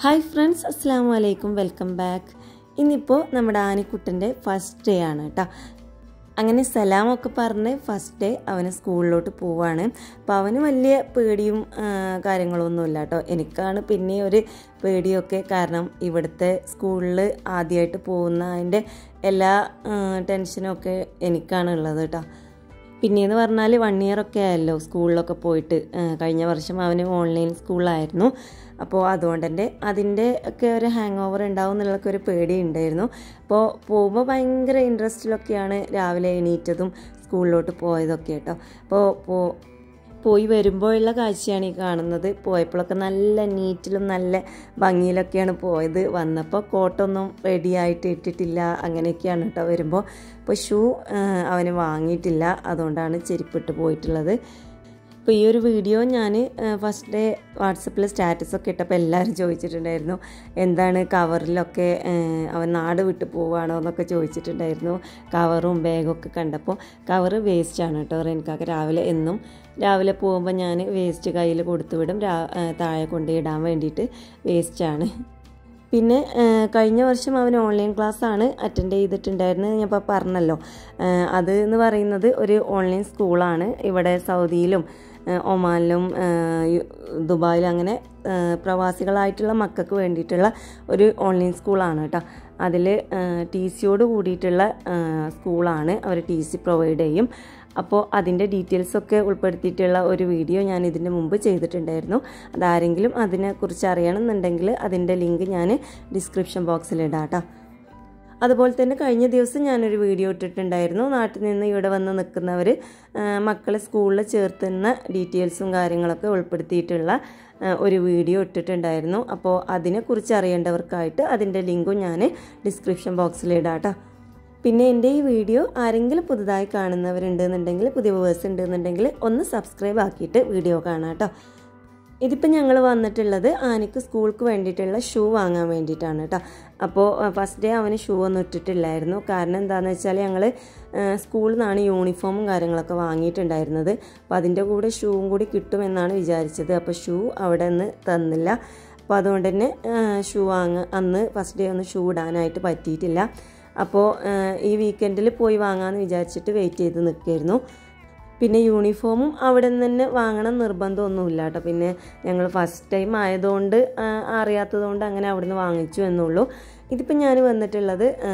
hi friends അസ്സാം വലൈക്കും welcome back ഇന്നിപ്പോൾ നമ്മുടെ ആനിക്കുട്ടൻ്റെ ഫസ്റ്റ് ഡേ ആണ് കേട്ടോ അങ്ങനെ സലാമൊക്കെ പറഞ്ഞ് ഫസ്റ്റ് ഡേ അവന് സ്കൂളിലോട്ട് പോവാണ് അപ്പോൾ അവന് വലിയ പേടിയും ആ, കാര്യങ്ങളൊന്നുമില്ല കേട്ടോ എനിക്കാണ് പിന്നെ ഒരു പേടിയൊക്കെ കാരണം ഇവിടുത്തെ സ്കൂളിൽ ആദ്യമായിട്ട് പോകുന്ന അതിൻ്റെ എല്ലാ ആ, ടെൻഷനും ഒക്കെ എനിക്കാണ് ഉള്ളത് കേട്ടോ പിന്നെയെന്ന് പറഞ്ഞാൽ വൺ ഇയർ ഒക്കെ ആയല്ലോ സ്കൂളിലൊക്കെ പോയിട്ട് ആ, കഴിഞ്ഞ വർഷം അവന് ഓൺലൈൻ സ്കൂളിലായിരുന്നു അപ്പോൾ അതുകൊണ്ട് തന്നെ അതിൻ്റെ ഒക്കെ ഒരു ഹാങ് ഓവർ ഉണ്ടാവും എന്നുള്ളൊക്കെ ഒരു പേടി ഉണ്ടായിരുന്നു അപ്പോൾ പോകുമ്പോൾ ഭയങ്കര ഇൻട്രസ്റ്റിലൊക്കെയാണ് രാവിലെ എണീറ്റതും സ്കൂളിലോട്ട് പോയതൊക്കെ കേട്ടോ അപ്പോൾ പോ പോയി വരുമ്പോഴുള്ള കാഴ്ചയാണ് ഈ കാണുന്നത് പോയപ്പോഴൊക്കെ നല്ല നീറ്റിലും നല്ല ഭംഗിയിലൊക്കെയാണ് പോയത് വന്നപ്പോൾ കോട്ടൊന്നും റെഡിയായിട്ട് ഇട്ടിട്ടില്ല അങ്ങനെയൊക്കെയാണ് കേട്ടോ വരുമ്പോൾ അപ്പോൾ ഷൂ അവന് വാങ്ങിയിട്ടില്ല അതുകൊണ്ടാണ് ചെരുപ്പിട്ട് പോയിട്ടുള്ളത് അപ്പോൾ ഈ ഒരു വീഡിയോ ഞാൻ ഫസ്റ്റ് ഡേ വാട്സപ്പിൽ സ്റ്റാറ്റസൊക്കെ ഇട്ടപ്പോൾ എല്ലാവരും ചോദിച്ചിട്ടുണ്ടായിരുന്നു എന്താണ് കവറിലൊക്കെ ഏഹ്, അവൻ നാട് വിട്ട് പോവുകയാണോ എന്നൊക്കെ ചോദിച്ചിട്ടുണ്ടായിരുന്നു കവറും ബാഗൊക്കെ കണ്ടപ്പോൾ കവറ് വേസ്റ്റാണ് കേട്ടോ റെൻകാക്ക് രാവിലെ എന്നും രാവിലെ പോകുമ്പോൾ ഞാൻ വേസ്റ്റ് കയ്യിൽ കൊടുത്തു വിടും രാ ഏഹ്, താഴെ കൊണ്ടിടാൻ വേണ്ടിയിട്ട് വേസ്റ്റാണ് പിന്നെ ആ, കഴിഞ്ഞ വർഷം അവൻ ഓൺലൈൻ ക്ലാസ് ആണ് അറ്റൻഡ് ചെയ്തിട്ടുണ്ടായിരുന്നത് ഞാൻ ഇപ്പോൾ പറഞ്ഞല്ലോ ആ, അത് എന്ന് പറയുന്നത് ഒരു ഓൺലൈൻ സ്കൂളാണ് ഇവിടെ സൗദിയിലും ആ, ഒമാനിലും ആ, യു- ദുബായിലും അങ്ങനെ ആ, പ്രവാസികളായിട്ടുള്ള മക്കൾക്ക് വേണ്ടിയിട്ടുള്ള ഒരു ഓൺലൈൻ സ്കൂളാണ് കേട്ടോ അതിൽ ടി സിയോട് കൂടിയിട്ടുള്ള ആ, സ്കൂളാണ് അവർ ടി സി പ്രൊവൈഡ് ചെയ്യും അപ്പോൾ അതിൻ്റെ ഡീറ്റെയിൽസൊക്കെ ഉൾപ്പെടുത്തിയിട്ടുള്ള ഒരു വീഡിയോ ഞാൻ ഇതിന് മുമ്പ് ചെയ്തിട്ടുണ്ടായിരുന്നു അതാരെങ്കിലും അതിനെക്കുറിച്ച് അറിയണമെന്നുണ്ടെങ്കിൽ അതിൻ്റെ ലിങ്ക് ഞാൻ ഡിസ്ക്രിപ്ഷൻ ബോക്സിൽ ഇടാം കേട്ടോ അതുപോലെ തന്നെ കഴിഞ്ഞ ദിവസം ഞാനൊരു വീഡിയോ ഇട്ടിട്ടുണ്ടായിരുന്നു നാട്ടിൽ നിന്ന് ഇവിടെ വന്ന് നിൽക്കുന്നവർ മക്കളെ സ്കൂളിൽ ചേർത്തുന്ന ഡീറ്റെയിൽസും കാര്യങ്ങളൊക്കെ ഉൾപ്പെടുത്തിയിട്ടുള്ള ആ, ഒരു വീഡിയോ ഇട്ടിട്ടുണ്ടായിരുന്നു അപ്പോൾ അതിനെക്കുറിച്ച് അറിയേണ്ടവർക്കായിട്ട് അതിൻ്റെ ലിങ്കും ഞാൻ ഡിസ്ക്രിപ്ഷൻ ബോക്സിൽ ഇടാം കേട്ടോ പിന്നെ എൻ്റെ ഈ വീഡിയോ ആരെങ്കിലും പുതുതായി കാണുന്നവരുണ്ടെന്നുണ്ടെങ്കിൽ പുതിയ വേഴ്സ് ഉണ്ടെന്നുണ്ടെങ്കിൽ ഒന്ന് സബ്സ്ക്രൈബ് ആക്കിയിട്ട് വീഡിയോ കാണാം കേട്ടോ ഇതിപ്പോൾ ഞങ്ങൾ വന്നിട്ടുള്ളത് ആനയ്ക്ക് സ്കൂൾക്ക് വേണ്ടിയിട്ടുള്ള ഷൂ വാങ്ങാൻ വേണ്ടിയിട്ടാണ് കേട്ടോ അപ്പോൾ ഫസ്റ്റ് ഡേ അവന് ഷൂ ഒന്നും ഇട്ടിട്ടില്ലായിരുന്നു കാരണം എന്താണെന്ന് വെച്ചാൽ ഞങ്ങൾ സ്കൂളിൽ നിന്നാണ് യൂണിഫോമും കാര്യങ്ങളൊക്കെ വാങ്ങിയിട്ടുണ്ടായിരുന്നത് അപ്പോൾ അതിൻ്റെ കൂടെ ഷൂവും കൂടി കിട്ടുമെന്നാണ് വിചാരിച്ചത് അപ്പോൾ ഷൂ അവിടെ നിന്ന് തന്നില്ല അപ്പോൾ അതുകൊണ്ട് തന്നെ ഷൂ വാങ്ങ അന്ന് ഫസ്റ്റ് ഡേ ഒന്ന് ഷൂ ഇടാനായിട്ട് പറ്റിയിട്ടില്ല അപ്പോൾ ഈ വീക്കെൻഡിൽ പോയി വാങ്ങാമെന്ന് വിചാരിച്ചിട്ട് വെയിറ്റ് ചെയ്ത് നിൽക്കുകയായിരുന്നു പിന്നെ യൂണിഫോമും അവിടെ നിന്ന് തന്നെ വാങ്ങണം നിർബന്ധമൊന്നുമില്ല കേട്ടോ പിന്നെ ഞങ്ങൾ ഫസ്റ്റ് ടൈം ആയതുകൊണ്ട് ആ, അറിയാത്തതുകൊണ്ട് അങ്ങനെ അവിടെ നിന്ന് വാങ്ങിച്ചു എന്നുള്ളൂ ഇതിപ്പോൾ ഞാൻ വന്നിട്ടുള്ളത് ആ,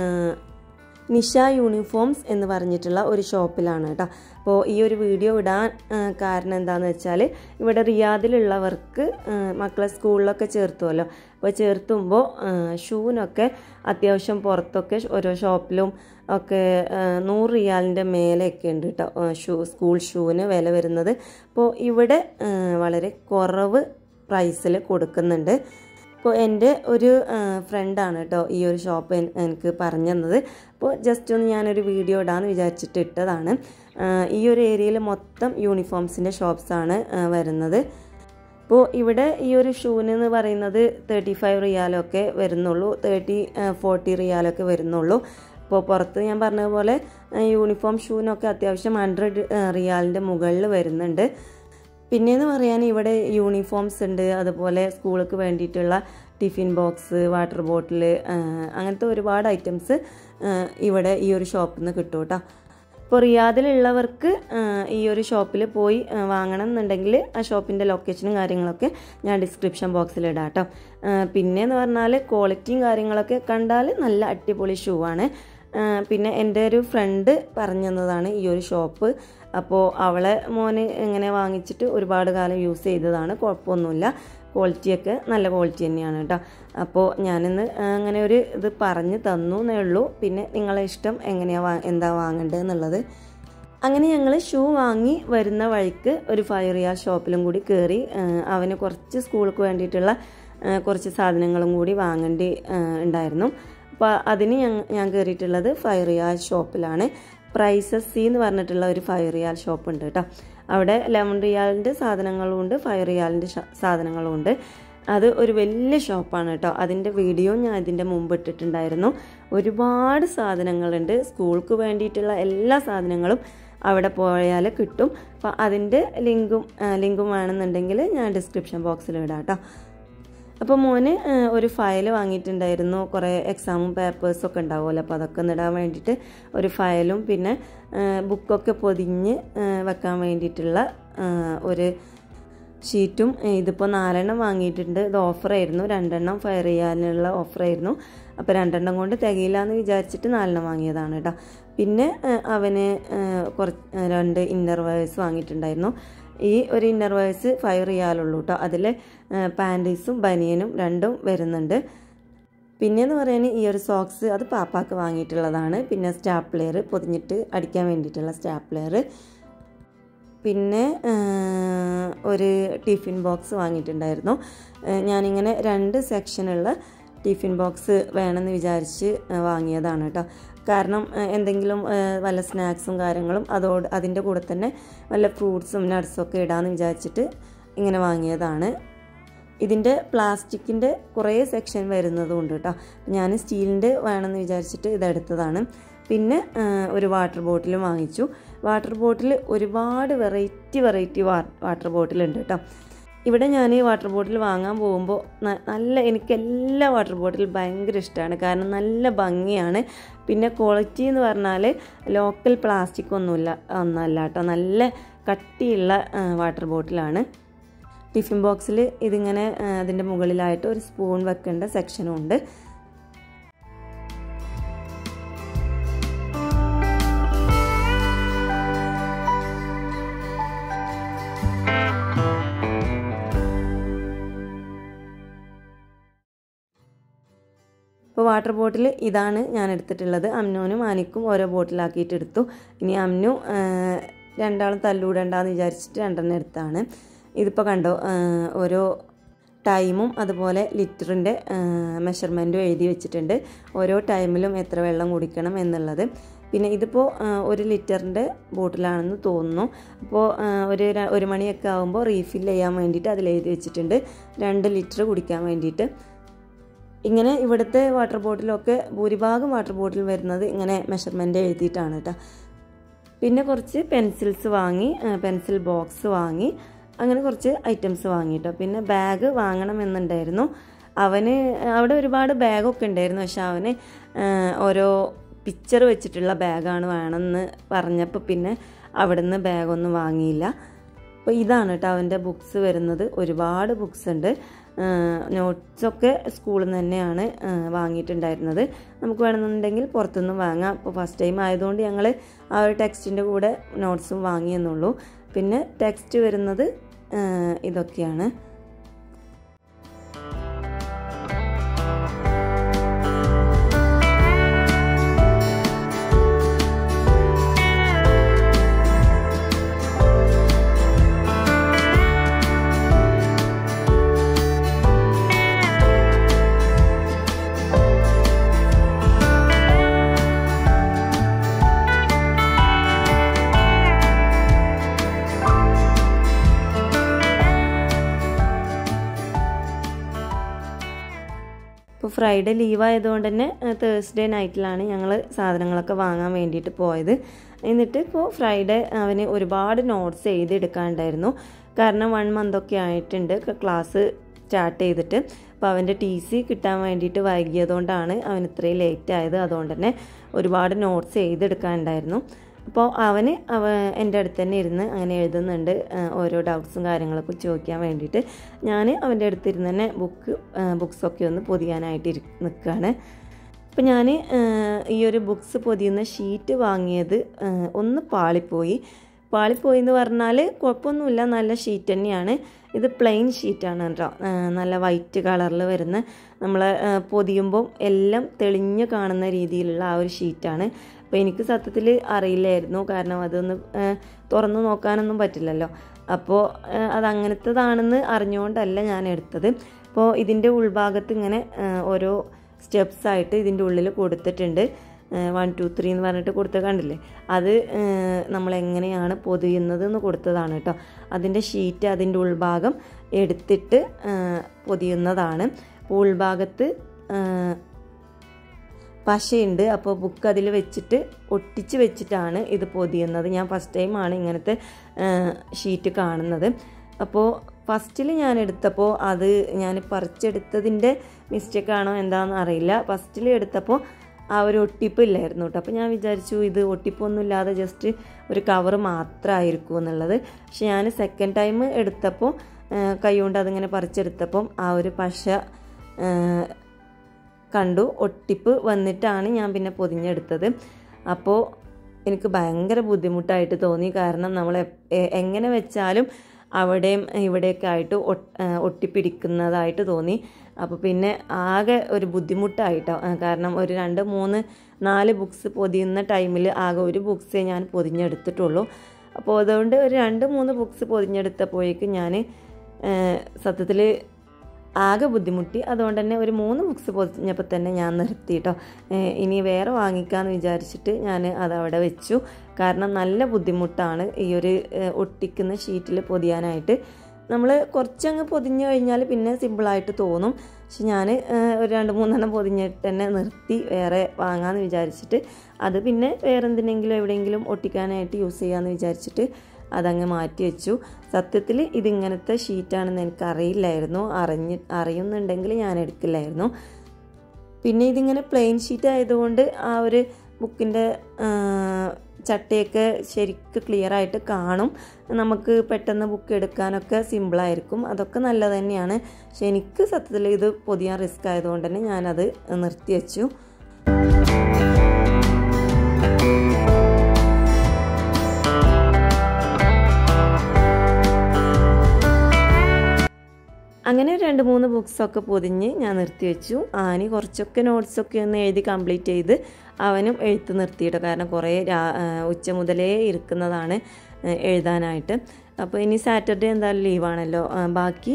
നിഷ യൂണിഫോംസ് എന്ന് പറഞ്ഞിട്ടുള്ള ഒരു ഷോപ്പിലാണ് കേട്ടോ അപ്പോൾ ഈ ഒരു വീഡിയോ ഇടാൻ ആ, കാരണം എന്താണെന്ന് വെച്ചാൽ ഇവിടെ റിയാദിലുള്ളവർക്ക് ആ, മക്കളെ സ്കൂളിലൊക്കെ ചേർത്തുമല്ലോ അപ്പോൾ ചേർത്തുമ്പോൾ ഷൂവിനൊക്കെ അത്യാവശ്യം പുറത്തൊക്കെ ഓരോ ഷോപ്പിലും ഒക്കെ ആ, നൂറ് റിയാലിൻ്റെ മേലെയൊക്കെ ഉണ്ട് കേട്ടോ ആ, ഷൂ സ്കൂൾ ഷൂവിന് വില വരുന്നത് അപ്പോൾ ഇവിടെ ആ, വളരെ കുറവ് പ്രൈസിൽ കൊടുക്കുന്നുണ്ട് അപ്പോൾ എൻ്റെ ഒരു ഫ്രണ്ടാണ് കേട്ടോ ഈ ഒരു ഷോപ്പ് എൻ- എനിക്ക് പറഞ്ഞു തന്നത് അപ്പോൾ ജസ്റ്റ് ഒന്ന് ഞാനൊരു വീഡിയോ ഇടാമെന്ന് വിചാരിച്ചിട്ട് ഇട്ടതാണ് ആ, ഈ ഒരു ഏരിയയിൽ മൊത്തം യൂണിഫോംസിൻ്റെ ഷോപ്സാണ് വരുന്നത് അപ്പോൾ ഇവിടെ ഈ ഒരു ഷൂന് എന്ന് പറയുന്നത് തേർട്ടി ഫൈവ് റിയാലൊക്കെ വരുന്നുള്ളൂ തേർട്ടി ഫോർട്ടി റിയാലൊക്കെ വരുന്നുള്ളൂ അപ്പോൾ പുറത്ത് ഞാൻ പറഞ്ഞതുപോലെ യൂണിഫോം ഷൂവിനൊക്കെ അത്യാവശ്യം ഹൺഡ്രഡ് റിയാലിൻ്റെ മുകളിൽ വരുന്നുണ്ട് പിന്നെയെന്ന് പറയാൻ ഇവിടെ യൂണിഫോംസ് ഉണ്ട് അതുപോലെ സ്കൂൾക്ക് വേണ്ടിയിട്ടുള്ള ടിഫിൻ ബോക്സ് വാട്ടർ ബോട്ടിൽ അങ്ങനത്തെ ഒരുപാട് ഐറ്റംസ് ഇവിടെ ഈ ഒരു ഷോപ്പിൽ നിന്ന് കിട്ടും കേട്ടോ ഇപ്പോൾ റിയാദിലുള്ളവർക്ക് ആ, ഈ ഒരു ഷോപ്പിൽ പോയി ആ, വാങ്ങണം എന്നുണ്ടെങ്കിൽ ആ ഷോപ്പിൻ്റെ ലൊക്കേഷനും കാര്യങ്ങളൊക്കെ ഞാൻ ഡിസ്ക്രിപ്ഷൻ ബോക്സിൽ ഇടാം കേട്ടോ പിന്നെയെന്ന് പറഞ്ഞാൽ ക്വാളിറ്റിയും കാര്യങ്ങളൊക്കെ കണ്ടാൽ നല്ല അടിപൊളി ഷൂ ആണ് ആ, പിന്നെ എൻ്റെ ഒരു ഫ്രണ്ട് പറഞ്ഞു തന്നതാണ് ഈ ഒരു ഷോപ്പ് അപ്പോൾ അവളെ മോന് ഇങ്ങനെ വാങ്ങിച്ചിട്ട് ഒരുപാട് കാലം യൂസ് ചെയ്തതാണ് കുഴപ്പമൊന്നുമില്ല ക്വാളിറ്റിയൊക്കെ നല്ല ക്വാളിറ്റി തന്നെയാണ് കേട്ടോ അപ്പോൾ ഞാനിന്ന് അങ്ങനെ ഒരു ഇത് പറഞ്ഞു തന്നു എന്നേ ഉള്ളൂ പിന്നെ നിങ്ങളെ ഇഷ്ടം എങ്ങനെയാണ് വാ എന്താ വാങ്ങേണ്ടത് എന്നുള്ളത് അങ്ങനെ ഞങ്ങൾ ഷൂ വാങ്ങി വരുന്ന വഴിക്ക് ഒരു ഫൈവ് റിയാൽ ഷോപ്പിലും കൂടി കയറി അവന് കുറച്ച് സ്കൂൾക്ക് വേണ്ടിയിട്ടുള്ള ആ, കുറച്ച് സാധനങ്ങളും കൂടി വാങ്ങേണ്ടി ആ, ഉണ്ടായിരുന്നു അപ്പോൾ അതിന് ഞാൻ ഞാൻ കയറിയിട്ടുള്ളത് ഫൈവ് റിയാൽ ഷോപ്പിലാണ് പ്രൈസസ് സി എന്ന് പറഞ്ഞിട്ടുള്ള ഒരു ഫൈവ് റിയാൽ ഷോപ്പ് ഉണ്ട് കേട്ടോ അവിടെ ലെമൺ റിയാലിൻ്റെ സാധനങ്ങളും ഉണ്ട് ഫൈവ് റിയാലിൻ്റെ സാധനങ്ങളും ഉണ്ട് അത് ഒരു വലിയ ഷോപ്പാണ് കേട്ടോ അതിൻ്റെ വീഡിയോ ഞാൻ ഇതിൻ്റെ മുമ്പ് ഇട്ടിട്ടുണ്ടായിരുന്നു ഒരുപാട് സാധനങ്ങളുണ്ട് സ്കൂൾക്ക് വേണ്ടിയിട്ടുള്ള എല്ലാ സാധനങ്ങളും അവിടെ പോയാൽ കിട്ടും അപ്പോൾ അതിൻ്റെ ലിങ്കും ലിങ്കും വേണമെന്നുണ്ടെങ്കിൽ ഞാൻ ഡിസ്ക്രിപ്ഷൻ ബോക്സിൽ ഇടാം കേട്ടോ അപ്പോൾ മോന് ഒരു ഫയൽ വാങ്ങിയിട്ടുണ്ടായിരുന്നു കുറേ എക്സാമും പേപ്പേഴ്സൊക്കെ ഉണ്ടാവുമല്ലോ അപ്പോൾ അതൊക്കെ ഒന്ന് ഇടാൻ വേണ്ടിയിട്ട് ഒരു ഫയലും പിന്നെ ബുക്കൊക്കെ പൊതിഞ്ഞ് വെക്കാൻ വേണ്ടിയിട്ടുള്ള ഒരു ഷീറ്റും ഇതിപ്പോൾ നാലെണ്ണം വാങ്ങിയിട്ടുണ്ട് ഇത് ഓഫറായിരുന്നു രണ്ടെണ്ണം ഫയർ ചെയ്യാനുള്ള ഓഫറായിരുന്നു അപ്പോൾ രണ്ടെണ്ണം കൊണ്ട് തികയില്ല എന്ന് വിചാരിച്ചിട്ട് നാലെണ്ണം വാങ്ങിയതാണ് കേട്ടോ പിന്നെ അവന് കുറച്ച് രണ്ട് ഇന്നർ വയേഴ്സ് വാങ്ങിയിട്ടുണ്ടായിരുന്നു ഈ ഒരു ഇന്നർ വയേഴ്സ് ഫയർ ചെയ്യാലുള്ളൂ കേട്ടോ അതിൽ പാൻറ്റീസും ബനിയനും രണ്ടും വരുന്നുണ്ട് പിന്നെയെന്ന് പറയാൻ ഈ ഒരു സോക്സ് അത് പാപ്പാക്ക് വാങ്ങിയിട്ടുള്ളതാണ് പിന്നെ സ്റ്റാപ്ലെയർ പൊതിഞ്ഞിട്ട് അടിക്കാൻ വേണ്ടിയിട്ടുള്ള സ്റ്റാപ്ലെയർ പിന്നെ ഒരു ടിഫിൻ ബോക്സ് വാങ്ങിയിട്ടുണ്ടായിരുന്നു ഞാനിങ്ങനെ രണ്ട് സെക്ഷനുള്ള ടിഫിൻ ബോക്സ് വേണമെന്ന് വിചാരിച്ച് വാങ്ങിയതാണ് കേട്ടോ കാരണം എന്തെങ്കിലും വല്ല സ്നാക്സും കാര്യങ്ങളും അതോട് അതിൻ്റെ കൂടെ തന്നെ വല്ല ഫ്രൂട്ട്സും നട്ട്സും ഒക്കെ ഇടാമെന്ന് വിചാരിച്ചിട്ട് ഇങ്ങനെ വാങ്ങിയതാണ് ഇതിൻ്റെ പ്ലാസ്റ്റിക്കിൻ്റെ കുറേ സെക്ഷൻ വരുന്നതുകൊണ്ട് കേട്ടോ ഞാൻ സ്റ്റീലിൻ്റെ വേണമെന്ന് വിചാരിച്ചിട്ട് ഇതെടുത്തതാണ് പിന്നെ ഒരു വാട്ടർ ബോട്ടിലും വാങ്ങിച്ചു വാട്ടർ ബോട്ടിൽ ഒരുപാട് വെറൈറ്റി വെറൈറ്റി വാട്ടർ ബോട്ടിലുണ്ട് കേട്ടോ ഇവിടെ ഞാൻ വാട്ടർ ബോട്ടിൽ വാങ്ങാൻ പോകുമ്പോൾ നല്ല എനിക്ക് എല്ലാ വാട്ടർ ബോട്ടിലും ഭയങ്കര ഇഷ്ടമാണ് കാരണം നല്ല ഭംഗിയാണ് പിന്നെ ക്വാളിറ്റി എന്ന് പറഞ്ഞാൽ ലോക്കൽ പ്ലാസ്റ്റിക് ഒന്നുമില്ല ഒന്നല്ല കേട്ടോ നല്ല കട്ടിയുള്ള വാട്ടർ ബോട്ടിലാണ് ടിഫിൻ ബോക്സിൽ ഇതിങ്ങനെ അതിൻ്റെ മുകളിലായിട്ട് ഒരു സ്പൂൺ വെക്കേണ്ട സെക്ഷനും ഉണ്ട് ഇപ്പോൾ വാട്ടർ ബോട്ടിൽ ഇതാണ് ഞാൻ എടുത്തിട്ടുള്ളത് അമ്നുവിനും ആനിക്കും ഓരോ ബോട്ടിലാക്കിയിട്ട് എടുത്തു ഇനി അമ്നു രണ്ടാളും തല്ലൂടണ്ടെന്ന് വിചാരിച്ചിട്ട് രണ്ടെണ്ണം എടുത്താണ് ഇതിപ്പോൾ കണ്ടോ ഓരോ ടൈമും അതുപോലെ ലിറ്ററിൻ്റെ മെഷർമെൻറ്റും എഴുതി വെച്ചിട്ടുണ്ട് ഓരോ ടൈമിലും എത്ര വെള്ളം കുടിക്കണം എന്നുള്ളത് പിന്നെ ഇതിപ്പോൾ ഒരു ലിറ്ററിൻ്റെ ബോട്ടിലാണെന്ന് തോന്നുന്നു അപ്പോൾ ഒരു ഒരു മണിയൊക്കെ ആകുമ്പോൾ റീഫിൽ ചെയ്യാൻ വേണ്ടിയിട്ട് അതിൽ എഴുതി വെച്ചിട്ടുണ്ട് രണ്ട് ലിറ്റർ കുടിക്കാൻ വേണ്ടിയിട്ട് ഇങ്ങനെ ഇവിടുത്തെ വാട്ടർ ബോട്ടിലൊക്കെ ഭൂരിഭാഗം വാട്ടർ ബോട്ടിൽ വരുന്നത് ഇങ്ങനെ മെഷർമെൻ്റ് എഴുതിയിട്ടാണ് കേട്ടോ പിന്നെ കുറച്ച് പെൻസിൽസ് വാങ്ങി പെൻസിൽ ബോക്സ് വാങ്ങി അങ്ങനെ കുറച്ച് ഐറ്റംസ് വാങ്ങിയിട്ടോ പിന്നെ ബാഗ് വാങ്ങണമെന്നുണ്ടായിരുന്നു അവന് അവിടെ ഒരുപാട് ബാഗൊക്കെ ഉണ്ടായിരുന്നു പക്ഷെ അവന് ഓരോ പിക്ചർ വെച്ചിട്ടുള്ള ബാഗാണ് വേണമെന്ന് പറഞ്ഞപ്പോൾ പിന്നെ അവിടുന്ന് ബാഗൊന്നും വാങ്ങിയില്ല അപ്പോൾ ഇതാണ് കേട്ടോ അവൻ്റെ ബുക്സ് വരുന്നത് ഒരുപാട് ബുക്സ് ഉണ്ട് നോട്ട്സൊക്കെ സ്കൂളിൽ നിന്ന് തന്നെയാണ് വാങ്ങിയിട്ടുണ്ടായിരുന്നത് നമുക്ക് വേണമെന്നുണ്ടെങ്കിൽ പുറത്തുനിന്നും വാങ്ങാം അപ്പോൾ ഫസ്റ്റ് ടൈം ആയതുകൊണ്ട് ഞങ്ങൾ ആ ഒരു ടെക്സ്റ്റിൻ്റെ കൂടെ നോട്ട്സും വാങ്ങിയെന്നുള്ളൂ പിന്നെ ടെക്സ്റ്റ് വരുന്നത് ഇതൊക്കെയാണ് ഇപ്പോൾ ഫ്രൈഡേ ലീവ് ആയതുകൊണ്ട് തന്നെ തേഴ്സ്ഡേ നൈറ്റിലാണ് ഞങ്ങൾ സാധനങ്ങളൊക്കെ വാങ്ങാൻ വേണ്ടിയിട്ട് പോയത് എന്നിട്ട് ഇപ്പോൾ ഫ്രൈഡേ അവന് ഒരുപാട് നോട്ട്സ് എഴുതിയെടുക്കാനുണ്ടായിരുന്നു കാരണം വൺ മന്തൊക്കെ ആയിട്ടുണ്ട് ക്ലാസ് സ്റ്റാർട്ട് ചെയ്തിട്ട് അപ്പോൾ അവൻ്റെ ടി സി കിട്ടാൻ വേണ്ടിയിട്ട് വൈകിയതുകൊണ്ടാണ് അവൻ ഇത്രയും ലേറ്റ് ആയത് അതുകൊണ്ട് തന്നെ ഒരുപാട് നോട്ട്സ് എഴുതിയെടുക്കാനുണ്ടായിരുന്നു അപ്പോൾ അവന് അവ എൻ്റെ അടുത്ത് തന്നെ ഇരുന്ന് അങ്ങനെ എഴുതുന്നുണ്ട് ഓരോ ഡൗട്ട്സും കാര്യങ്ങളൊക്കെ ചോദിക്കാൻ വേണ്ടിയിട്ട് ഞാൻ അവൻ്റെ അടുത്തിരുന്ന് തന്നെ ബുക്ക് ബുക്സൊക്കെ ഒന്ന് പൊതിയാനായിട്ട് ഇരി നിൽക്കുകയാണ് അപ്പോൾ ഞാൻ ഈ ഒരു ബുക്സ് പൊതിയുന്ന ഷീറ്റ് വാങ്ങിയത് ഒന്ന് പാളിപ്പോയി പാളിപ്പോയി എന്ന് പറഞ്ഞാൽ കുഴപ്പമൊന്നുമില്ല നല്ല ഷീറ്റ് തന്നെയാണ് ഇത് പ്ലെയിൻ ഷീറ്റാണ് കേട്ടോ നല്ല വൈറ്റ് കളറിൽ വരുന്ന നമ്മൾ പൊതിയുമ്പം എല്ലാം തെളിഞ്ഞ് കാണുന്ന രീതിയിലുള്ള ആ ഒരു ഷീറ്റാണ് അപ്പോൾ എനിക്ക് സത്യത്തിൽ അറിയില്ലായിരുന്നു കാരണം അതൊന്ന് തുറന്നു നോക്കാനൊന്നും പറ്റില്ലല്ലോ അപ്പോൾ അത് അങ്ങനത്തതാണെന്ന് അറിഞ്ഞുകൊണ്ടല്ല ഞാൻ എടുത്തത് അപ്പോൾ ഇതിൻ്റെ ഉൾഭാഗത്ത് ഇങ്ങനെ ഓരോ സ്റ്റെപ്സ് ആയിട്ട് ഇതിൻ്റെ ഉള്ളിൽ കൊടുത്തിട്ടുണ്ട് വൺ ടു ത്രീ എന്ന് പറഞ്ഞിട്ട് കൊടുത്ത കണ്ടില്ലേ അത് നമ്മൾ എങ്ങനെയാണ് പൊതിയുന്നത് എന്ന് കൊടുത്തതാണ് കേട്ടോ അതിൻ്റെ ഷീറ്റ് അതിൻ്റെ ഉൾഭാഗം എടുത്തിട്ട് പൊതിയുന്നതാണ് അപ്പോൾ ഉൾഭാഗത്ത് പശയുണ്ട് അപ്പോൾ ബുക്ക് അതിൽ വെച്ചിട്ട് ഒട്ടിച്ച് വെച്ചിട്ടാണ് ഇത് പൊതിയുന്നത് ഞാൻ ഫസ്റ്റ് ടൈമാണ് ഇങ്ങനത്തെ ഷീറ്റ് കാണുന്നത് അപ്പോൾ ഫസ്റ്റിൽ ഞാൻ എടുത്തപ്പോൾ അത് ഞാൻ പറിച്ചെടുത്തതിൻ്റെ മിസ്റ്റേക്കാണോ എന്താണെന്ന് അറിയില്ല ഫസ്റ്റിൽ എടുത്തപ്പോൾ ആ ഒരു ഒട്ടിപ്പ് ഇല്ലായിരുന്നു കേട്ടോ അപ്പോൾ ഞാൻ വിചാരിച്ചു ഇത് ഒട്ടിപ്പൊന്നും ഇല്ലാതെ ജസ്റ്റ് ഒരു കവർ മാത്രമായിരിക്കും എന്നുള്ളത് പക്ഷെ ഞാൻ സെക്കൻഡ് ടൈം എടുത്തപ്പോൾ കൈ കൊണ്ട് അതിങ്ങനെ പറിച്ചെടുത്തപ്പം ആ ഒരു പശ കണ്ടു ഒട്ടിപ്പ് വന്നിട്ടാണ് ഞാൻ പിന്നെ പൊതിഞ്ഞെടുത്തത് അപ്പോൾ എനിക്ക് ഭയങ്കര ബുദ്ധിമുട്ടായിട്ട് തോന്നി കാരണം നമ്മൾ എങ്ങനെ വെച്ചാലും അവിടെയും ഇവിടെയൊക്കെ ആയിട്ട് ഒട്ടിപ്പിടിക്കുന്നതായിട്ട് തോന്നി അപ്പോൾ പിന്നെ ആകെ ഒരു ബുദ്ധിമുട്ടായിട്ടോ കാരണം ഒരു രണ്ട് മൂന്ന് നാല് ബുക്സ് പൊതിയുന്ന ടൈമിൽ ആകെ ഒരു ബുക്സേ ഞാൻ പൊതിഞ്ഞെടുത്തിട്ടുള്ളൂ അപ്പോൾ അതുകൊണ്ട് ഒരു രണ്ട് മൂന്ന് ബുക്സ് പൊതിഞ്ഞെടുത്തപ്പോഴേക്കും ഞാൻ സത്യത്തിൽ ആകെ ബുദ്ധിമുട്ടി അതുകൊണ്ട് തന്നെ ഒരു മൂന്ന് ബുക്സ് പൊതിഞ്ഞപ്പോൾ തന്നെ ഞാൻ നിർത്തി കേട്ടോ ഇനി വേറെ വാങ്ങിക്കാമെന്ന് വിചാരിച്ചിട്ട് ഞാൻ അതവിടെ വെച്ചു കാരണം നല്ല ബുദ്ധിമുട്ടാണ് ഈ ഒരു ഒട്ടിക്കുന്ന ഷീറ്റിൽ പൊതിയാനായിട്ട് നമ്മൾ കുറച്ചങ്ങ് പൊതിഞ്ഞു കഴിഞ്ഞാൽ പിന്നെ സിമ്പിളായിട്ട് തോന്നും പക്ഷെ ഞാൻ ഒരു രണ്ട് മൂന്നെണ്ണം പൊതിഞ്ഞിട്ട് തന്നെ നിർത്തി വേറെ വാങ്ങാമെന്ന് വിചാരിച്ചിട്ട് അത് പിന്നെ വേറെ എന്തിനെങ്കിലും എവിടെയെങ്കിലും ഒട്ടിക്കാനായിട്ട് യൂസ് ചെയ്യാമെന്ന് വിചാരിച്ചിട്ട് അതങ്ങ് മാറ്റി വെച്ചു സത്യത്തിൽ ഇതിങ്ങനത്തെ ഷീറ്റാണെന്ന് എനിക്ക് അറിയില്ലായിരുന്നു അറിഞ്ഞ് അറിയുന്നുണ്ടെങ്കിൽ ഞാൻ എടുക്കില്ലായിരുന്നു പിന്നെ ഇതിങ്ങനെ പ്ലെയിൻ ഷീറ്റ് ആയതുകൊണ്ട് ആ ഒരു ബുക്കിൻ്റെ ചട്ടയൊക്കെ ശരിക്ക് ക്ലിയർ ആയിട്ട് കാണും നമുക്ക് പെട്ടെന്ന് ബുക്ക് എടുക്കാനൊക്കെ സിമ്പിളായിരിക്കും അതൊക്കെ നല്ലത് തന്നെയാണ് പക്ഷെ എനിക്ക് സത്യത്തിൽ ഇത് പൊതിയാൻ റിസ്ക് ആയതുകൊണ്ട് തന്നെ ഞാനത് നിർത്തി വെച്ചു അങ്ങനെ രണ്ട് മൂന്ന് ബുക്സൊക്കെ പൊതിഞ്ഞ് ഞാൻ നിർത്തി വെച്ചു ആനി കുറച്ചൊക്കെ നോട്ട്സൊക്കെ ഒന്ന് എഴുതി കംപ്ലീറ്റ് ചെയ്ത് അവനും എഴുത്ത് നിർത്തിയിട്ട് കാരണം കുറേ ഉച്ച മുതലേ ഇരിക്കുന്നതാണ് എഴുതാനായിട്ട് അപ്പോൾ ഇനി സാറ്റർഡേ എന്തായാലും ലീവാണല്ലോ ബാക്കി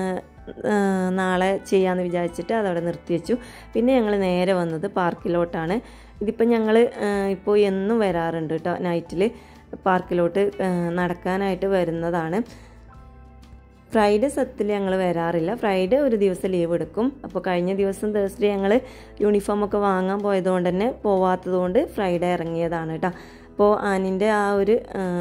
നാളെ ചെയ്യാമെന്ന് വിചാരിച്ചിട്ട് അതവിടെ നിർത്തി വെച്ചു പിന്നെ ഞങ്ങൾ നേരെ വന്നത് പാർക്കിലോട്ടാണ് ഇതിപ്പോൾ ഞങ്ങൾ ഇപ്പോൾ എന്നും വരാറുണ്ട് കേട്ടോ നൈറ്റിൽ പാർക്കിലോട്ട് നടക്കാനായിട്ട് വരുന്നതാണ് ഫ്രൈഡേ സത്യത്തിൽ ഞങ്ങൾ വരാറില്ല ഫ്രൈഡേ ഒരു ദിവസം ലീവ് എടുക്കും അപ്പോൾ കഴിഞ്ഞ ദിവസം തേഴ്സ്ഡേ ഞങ്ങൾ യൂണിഫോമൊക്കെ വാങ്ങാൻ പോയതുകൊണ്ട് തന്നെ പോവാത്തതുകൊണ്ട് ഫ്രൈഡേ ഇറങ്ങിയതാണ് കേട്ടോ അപ്പോൾ ആനിൻ്റെ ആ ഒരു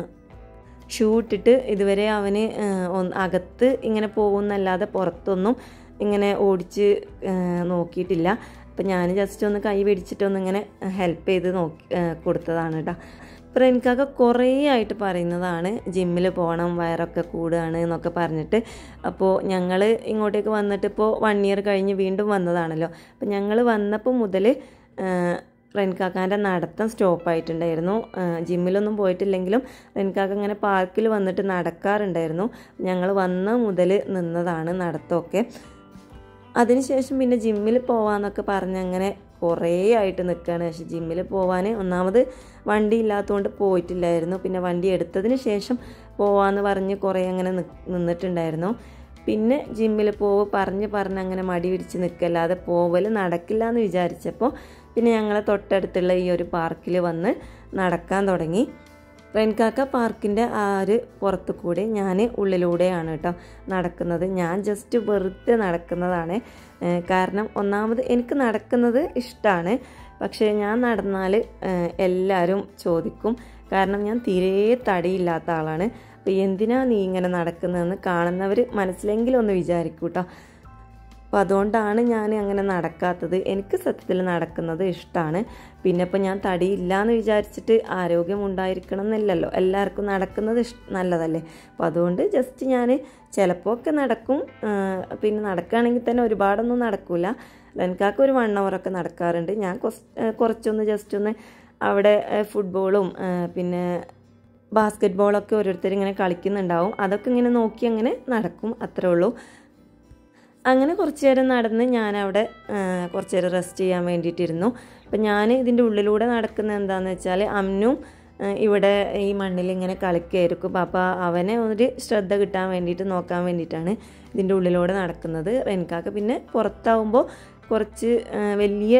ഷൂ ഇട്ടിട്ട് ഇതുവരെ അവന് അകത്ത് ഇങ്ങനെ പോകുന്നല്ലാതെ പുറത്തൊന്നും ഇങ്ങനെ ഓടിച്ച് നോക്കിയിട്ടില്ല അപ്പം ഞാൻ ജസ്റ്റ് ഒന്ന് കൈ പിടിച്ചിട്ടൊന്ന് ഇങ്ങനെ ഹെൽപ്പ് ചെയ്ത് നോക്കി കൊടുത്തതാണ് കേട്ടോ അപ്പോൾ എനിക്കൊക്കെ കുറേ ആയിട്ട് പറയുന്നതാണ് ജിമ്മിൽ പോകണം വയറൊക്കെ കൂടുകയാണ് എന്നൊക്കെ പറഞ്ഞിട്ട് അപ്പോൾ ഞങ്ങൾ ഇങ്ങോട്ടേക്ക് വന്നിട്ട് ഇപ്പോൾ വൺ ഇയർ കഴിഞ്ഞ് വീണ്ടും വന്നതാണല്ലോ അപ്പോൾ ഞങ്ങൾ വന്നപ്പോൾ മുതൽ റെൻകാക്കാൻ്റെ നടത്തം സ്റ്റോപ്പായിട്ടുണ്ടായിരുന്നു ജിമ്മിലൊന്നും പോയിട്ടില്ലെങ്കിലും റെൻകാക്ക ഇങ്ങനെ പാർക്കിൽ വന്നിട്ട് നടക്കാറുണ്ടായിരുന്നു ഞങ്ങൾ വന്ന മുതൽ നിന്നതാണ് നടത്തമൊക്കെ അതിനുശേഷം പിന്നെ ജിമ്മിൽ പോവാന്നൊക്കെ പറഞ്ഞങ്ങനെ കുറേ ആയിട്ട് നിൽക്കുകയാണ് പക്ഷെ ജിമ്മിൽ പോവാൻ ഒന്നാമത് വണ്ടി ഇല്ലാത്തതുകൊണ്ട് പോയിട്ടില്ലായിരുന്നു പിന്നെ വണ്ടി എടുത്തതിന് ശേഷം പോവാന്ന് പറഞ്ഞ് കുറേ അങ്ങനെ നിന്നിട്ടുണ്ടായിരുന്നു പിന്നെ ജിമ്മിൽ പോവ് പറഞ്ഞ് പറഞ്ഞ് അങ്ങനെ മടി പിടിച്ച് നിൽക്കല്ലാതെ പോവൽ നടക്കില്ല എന്ന് വിചാരിച്ചപ്പോൾ പിന്നെ ഞങ്ങൾ തൊട്ടടുത്തുള്ള ഈ ഒരു പാർക്കിൽ വന്ന് നടക്കാൻ തുടങ്ങി റെൻകാക്ക പാർക്കിൻ്റെ ആ ഒരു പുറത്തു കൂടെ ഞാൻ ഉള്ളിലൂടെയാണ് കേട്ടോ നടക്കുന്നത് ഞാൻ ജസ്റ്റ് വെറുതെ നടക്കുന്നതാണ് കാരണം ഒന്നാമത് എനിക്ക് നടക്കുന്നത് ഇഷ്ടമാണ് പക്ഷേ ഞാൻ നടന്നാൽ എല്ലാവരും ചോദിക്കും കാരണം ഞാൻ തീരെ തടിയില്ലാത്ത ആളാണ് അപ്പോൾ എന്തിനാ നീ ഇങ്ങനെ നടക്കുന്നതെന്ന് കാണുന്നവർ മനസ്സിലെങ്കിലും ഒന്ന് വിചാരിക്കൂ കേട്ടോ അപ്പോൾ അതുകൊണ്ടാണ് ഞാൻ അങ്ങനെ നടക്കാത്തത് എനിക്ക് സത്യത്തിൽ നടക്കുന്നത് ഇഷ്ടമാണ് പിന്നെ ഇപ്പോൾ ഞാൻ തടിയില്ല എന്ന് വിചാരിച്ചിട്ട് ആരോഗ്യം ഉണ്ടായിരിക്കണം എന്നില്ലല്ലോ എല്ലാവർക്കും നടക്കുന്നത് ഇഷ് നല്ലതല്ലേ അപ്പോൾ അതുകൊണ്ട് ജസ്റ്റ് ഞാൻ ചിലപ്പോൾ ഒക്കെ നടക്കും പിന്നെ നടക്കുകയാണെങ്കിൽ തന്നെ ഒരുപാടൊന്നും നടക്കില്ല ലൻകാക്ക് ഒരു വൺ അവറൊക്കെ നടക്കാറുണ്ട് ഞാൻ കുറച്ചൊന്ന് ജസ്റ്റ് ഒന്ന് അവിടെ ഫുട്ബോളും പിന്നെ ബാസ്ക്കറ്റ് ബോളൊക്കെ ഓരോരുത്തർ ഇങ്ങനെ കളിക്കുന്നുണ്ടാവും അതൊക്കെ ഇങ്ങനെ നോക്കി അങ്ങനെ നടക്കും അത്രേ ഉള്ളൂ അങ്ങനെ കുറച്ച് നേരം നടന്ന് ഞാനവിടെ കുറച്ച് നേരം റെസ്റ്റ് ചെയ്യാൻ വേണ്ടിയിട്ടിരുന്നു അപ്പം ഞാൻ ഇതിൻ്റെ ഉള്ളിലൂടെ നടക്കുന്നത് എന്താണെന്ന് വെച്ചാൽ അമ്നും ഇവിടെ ഈ മണ്ണിൽ ഇങ്ങനെ കളിക്കുകയായിരിക്കും അപ്പോൾ അവനെ ഒരു ശ്രദ്ധ കിട്ടാൻ വേണ്ടിയിട്ട് നോക്കാൻ വേണ്ടിയിട്ടാണ് ഇതിൻ്റെ ഉള്ളിലൂടെ നടക്കുന്നത് റെൻകാക്ക് പിന്നെ പുറത്താവുമ്പോൾ കുറച്ച് വലിയ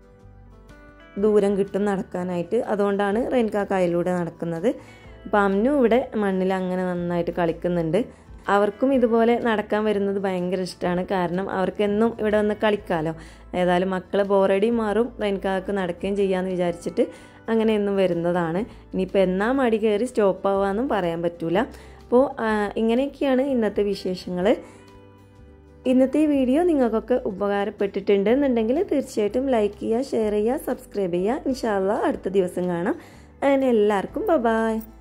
ദൂരം കിട്ടും നടക്കാനായിട്ട് അതുകൊണ്ടാണ് റെൻകാക്ക അതിലൂടെ നടക്കുന്നത് അപ്പോൾ അമ്നും ഇവിടെ മണ്ണിൽ അങ്ങനെ നന്നായിട്ട് കളിക്കുന്നുണ്ട് അവർക്കും ഇതുപോലെ നടക്കാൻ വരുന്നത് ഭയങ്കര ഇഷ്ടമാണ് കാരണം അവർക്കെന്നും ഇവിടെ വന്ന് കളിക്കാമല്ലോ ഏതായാലും മക്കളെ ബോറടി മാറും റെയിൻകാക്ക് നടക്കുകയും ചെയ്യാമെന്ന് വിചാരിച്ചിട്ട് അങ്ങനെ എന്നും വരുന്നതാണ് ഇനിയിപ്പോൾ എന്നാ മടി കയറി സ്റ്റോപ്പ് ആവാമെന്നും പറയാൻ പറ്റൂല അപ്പോൾ ഇങ്ങനെയൊക്കെയാണ് ഇന്നത്തെ വിശേഷങ്ങൾ ഇന്നത്തെ വീഡിയോ നിങ്ങൾക്കൊക്കെ ഉപകാരപ്പെട്ടിട്ടുണ്ട് എന്നുണ്ടെങ്കിൽ തീർച്ചയായിട്ടും ലൈക്ക് ചെയ്യുക ഷെയർ ചെയ്യുക സബ്സ്ക്രൈബ് ചെയ്യുക ഇൻഷാല്ല അടുത്ത ദിവസം കാണാം അങ്ങനെ എല്ലാവർക്കും ബ ബായ്